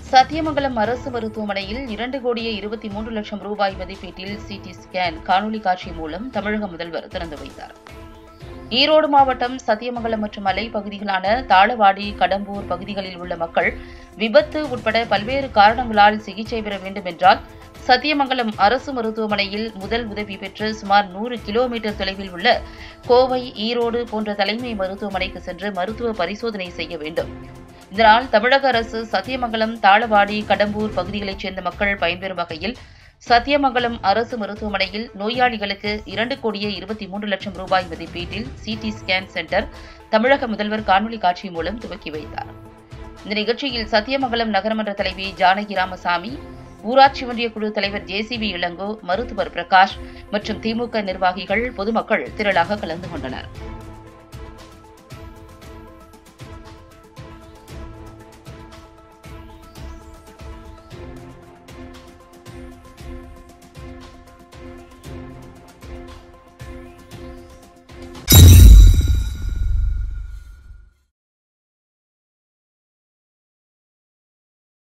சத்தியமங்கலம் அரசு மருத்துவமனையில் இரண்டு கோடியே இருபத்தி மூன்று லட்சம் ரூபாய் மதிப்பீட்டில் சிடி ஸ்கேன் காணொலி காட்சி மூலம் தமிழக முதல்வர் திறந்து வைத்தார் ஈரோடு மாவட்டம் சத்தியமங்கலம் மற்றும் மலை பகுதிகளான தாளவாடி கடம்பூர் பகுதிகளில் உள்ள மக்கள் விபத்து உட்பட பல்வேறு காரணங்களால் சிகிச்சை பெற வேண்டும் என்றால் சத்தியமங்கலம் அரசு மருத்துவமனையில் முதல் உதவி பெற்று சுமார் நூறு கிலோமீட்டர் தொலைவில் உள்ள கோவை ஈரோடு போன்ற தலைமை மருத்துவமனைக்கு சென்று மருத்துவ பரிசோதனை செய்ய வேண்டும் இதனால் தமிழக அரசு சத்தியமங்கலம் தாளவாடி கடம்பூர் பகுதிகளைச் சேர்ந்த மக்கள் பயன்பெறும் வகையில் சத்தியமங்கலம் அரசு மருத்துவமனையில் நோயாளிகளுக்கு இரண்டு கோடியே இருபத்தி மூன்று லட்சம் ரூபாய் மதிப்பீட்டில் சிடி ஸ்கேன் சென்டர் தமிழக முதல்வர் காணொலி காட்சி மூலம் துவக்கி வைத்தார் இந்த நிகழ்ச்சியில் சத்தியமங்கலம் நகரமன்ற தலைவி ஜானகி ராமசாமி ஊராட்சி ஒன்றிய குழு தலைவர் ஜேசிபி இளங்கோ மருத்துவர் பிரகாஷ் மற்றும் திமுக நிர்வாகிகள் பொதுமக்கள் திரளாக கலந்து கொண்டனர்